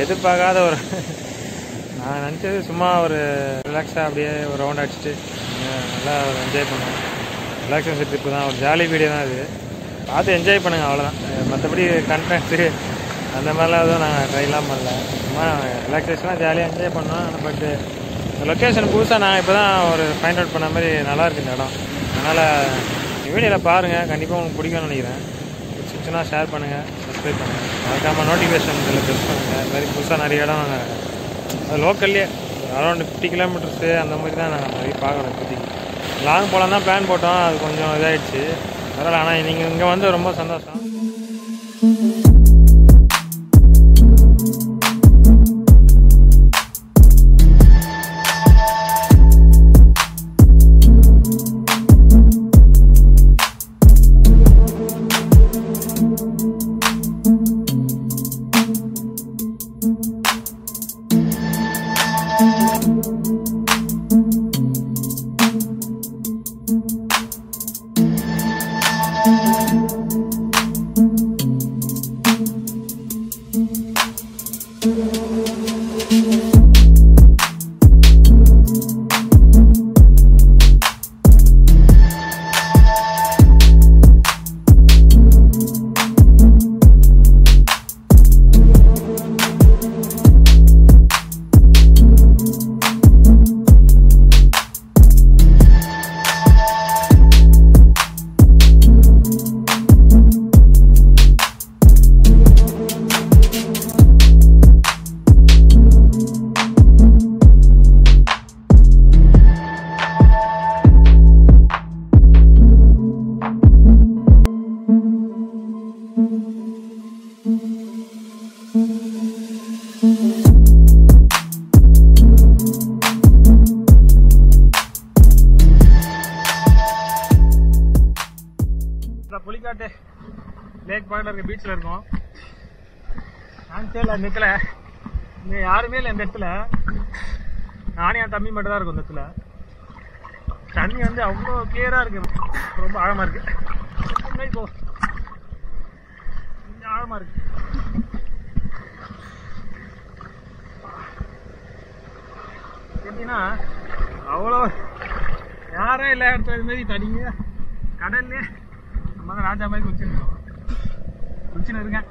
எதிர்பார்க்காத ஒரு நான் நினச்சது சும்மா ஒரு ரிலாக்ஸாக அப்படியே ஒரு ரவுண்ட் அடிச்சுட்டு அஹ் நல்லா ஒரு என்ஜாய் பண்ணுவோம் ரிலாக்ஸேஷன் ட்ரிப்பு தான் ஒரு ஜாலி வீடியோ தான் இது பார்த்து என்ஜாய் பண்ணுங்கள் அவ்வளோதான் மற்றபடி கண்டென்ட்டு அந்த மாதிரிலாம் எதுவும் நாங்கள் ட்ரைலாம் பண்ணல சும்மா ரிலாக்ஸேஷனாக ஜாலியாக என்ஜாய் பண்ணோம் பட்டு லொக்கேஷன் புதுசாக நான் இப்போ தான் ஒரு ஃபைண்ட் அவுட் பண்ண மாதிரி நல்லா இருக்கு இந்த இடம் அதனால் வீடியோவில் பாருங்கள் கண்டிப்பாக உங்களுக்கு பிடிக்கும்னு நினைக்கிறேன் பிடிச்சிச்சுன்னா ஷேர் பண்ணுங்கள் சப்ஸ்கிரைப் பண்ணுங்கள் மறக்காமல் நோட்டிஃபிகேஷன் இதில் ப்ரெஸ் பண்ணுங்கள் இது மாதிரி புதுசாக நிறைய இடம் நாங்கள் அது லோக்கல்லே அரௌண்ட் ஃபிஃப்டி கிலோமீட்டர்ஸு அந்த மாதிரி தான் நாங்கள் நிறைய பார்க்குறோம் இப்போதைக்கு லாங் போகலாம் தான் பிளான் போட்டோம் அது கொஞ்சம் இதாகிடுச்சு பரவாயில்ல ஆனால் நீங்கள் இங்கே வந்து ரொம்ப சந்தோஷம் இந்த புலிக்காட்டு லேக் பக்கத்தில் இருக்க பீச்சில் இருக்கோம் ஆன்சேல் அந்த இடத்துல இங்கே யாருமே இல்லை இந்த இடத்துல நானே என் தம்பி மட்டும் தான் இருக்கும் இந்த இடத்துல தண்ணி வந்து அவ்வளோ கிளியராக இருக்கு ரொம்ப ஆழமாக இருக்கு முன்னாடி போ கொஞ்சம் ஆழமாக இருக்கு எப்படின்னா அவ்வளோ யாரும் இல்லை இடத்துல இது மாதிரி தனியாக கடல்லே நம்ம தான் ராஜா மாதிரி குளிச்சுருக்கோம் குளிச்சுன்னு இருக்கேன்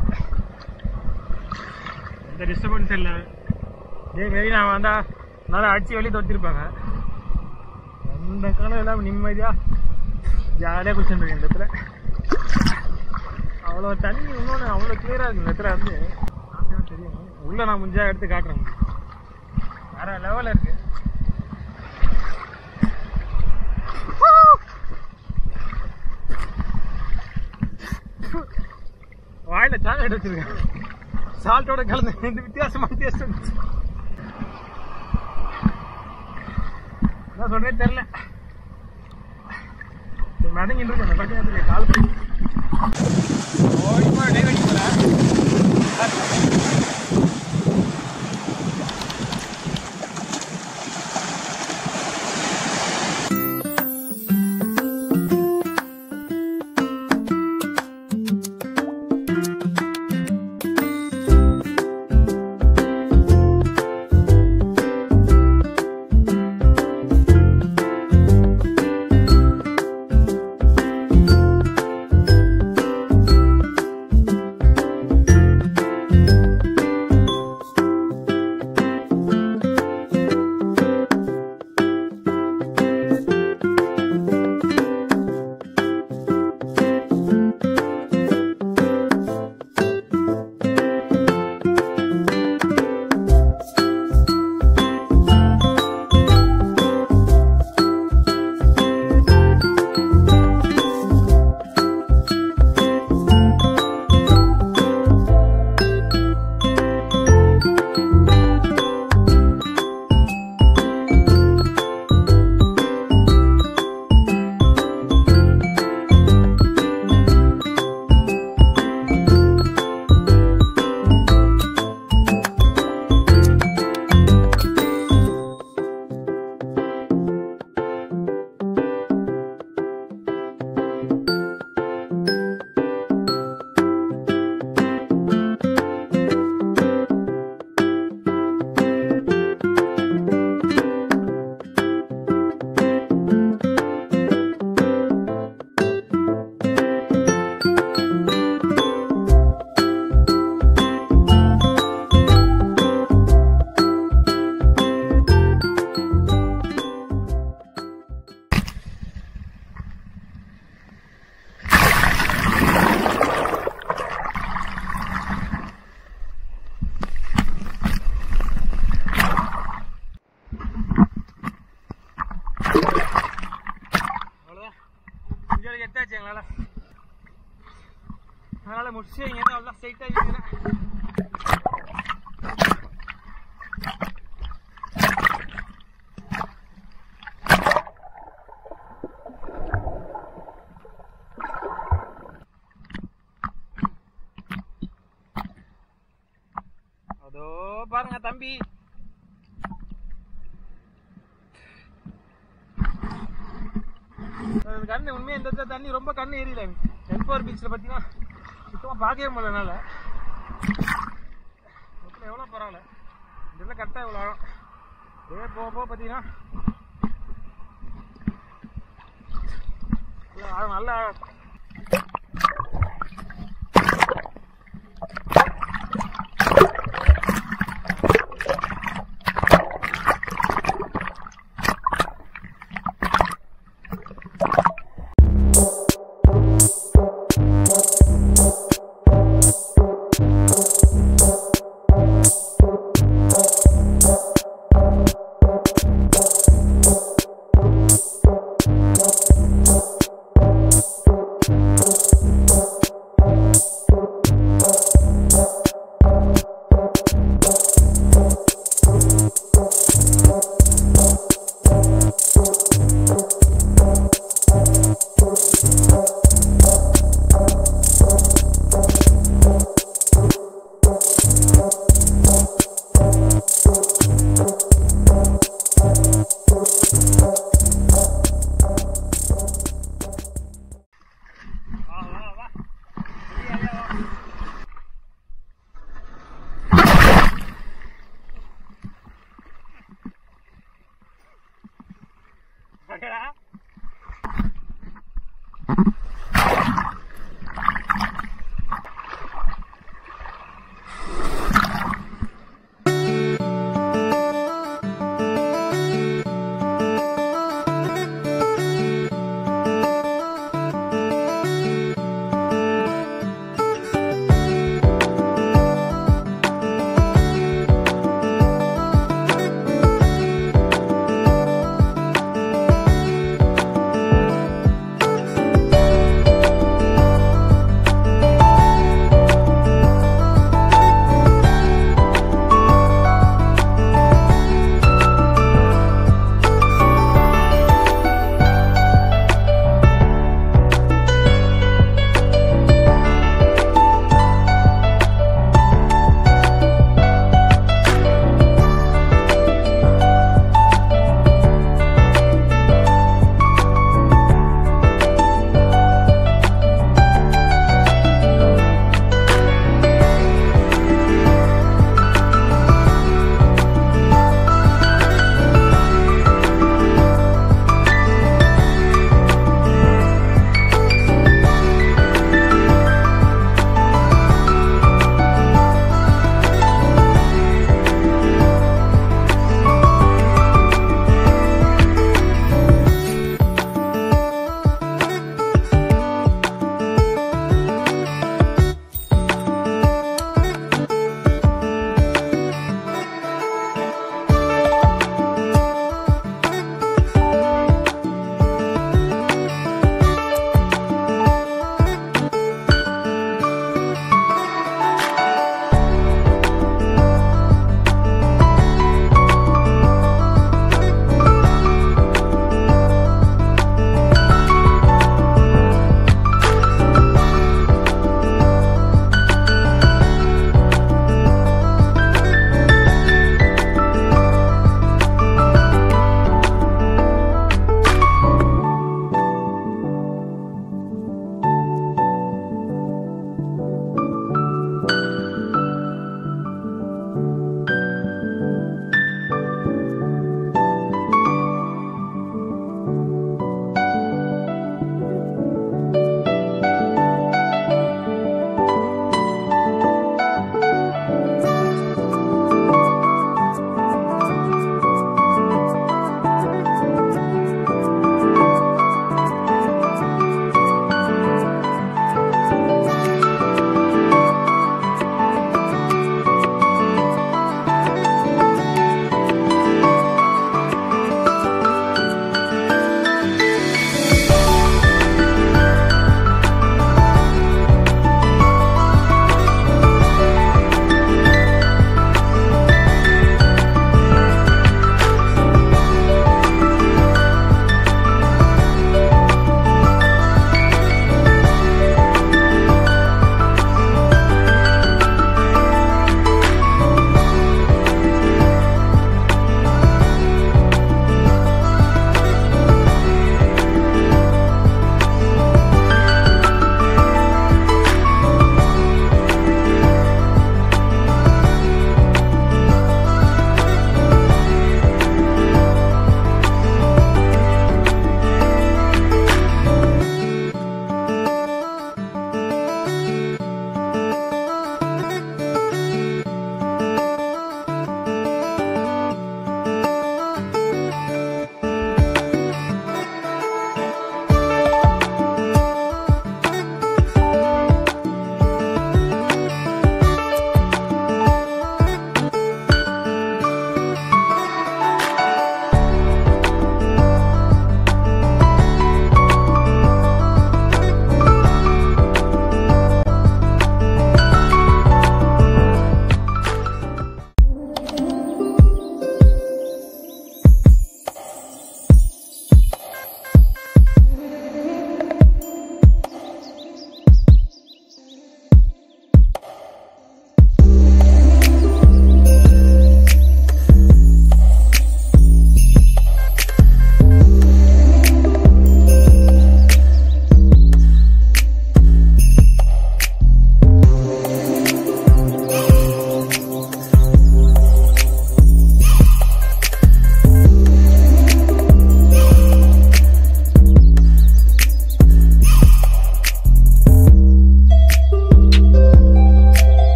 எந்த டிஸ்டர்பன்ஸ் இல்லை இதே மாரி நான் வந்தா நல்லா அடிச்சு வெளியே தொட்டிருப்பாங்க எந்த காலம் இல்லாமல் நிம்மதியாக ஜாலியாக குளிச்சுட்டு இருக்கேன் இந்த இடத்துல அவ்வளோ தண்ணி இன்னொன்று அவ்வளோ கிளியராக இருக்கு இந்த இடத்துல வந்து பார்த்தா தெரியும் உள்ளே நான் முடிஞ்சா எடுத்து காட்டுறேன் வேற லெவலில் இருக்கு வாயில சாக்லேட் வச்சிருக்கேன் சால்ட்டோட கலந்து இந்த வித்தியாசமான டேஸ்ட் வந்துச்சு என்ன சொல்றேன்னு தெரியல சரி, மடங்கிட்டு இருக்கு அந்த பக்கம் கால் பண்ணி ஓடி போய் டே வெட்டி போறேன் அதனால முடிச்சு இங்கேருந்து அவ்வளோ ஸ்ட்ரைட்டாக இருக்கிறேன் அதோ பாருங்க தம்பி அது கண்ணு உண்மையா இந்த இடத்துல தண்ணி ரொம்ப கண்ணு ஏறியல என்போர் பீச்சில் பார்த்தீங்கன்னா சுத்தமாக பார்க்கவே முடியல என்னால் மொத்தம் எவ்வளோ பரவாயில்ல இதெல்லாம் கரெக்டாக இவ்வளோ ஆழம் இதே போக போக பார்த்தீங்கன்னா நல்லா ஆழம் நல்ல ஆழம்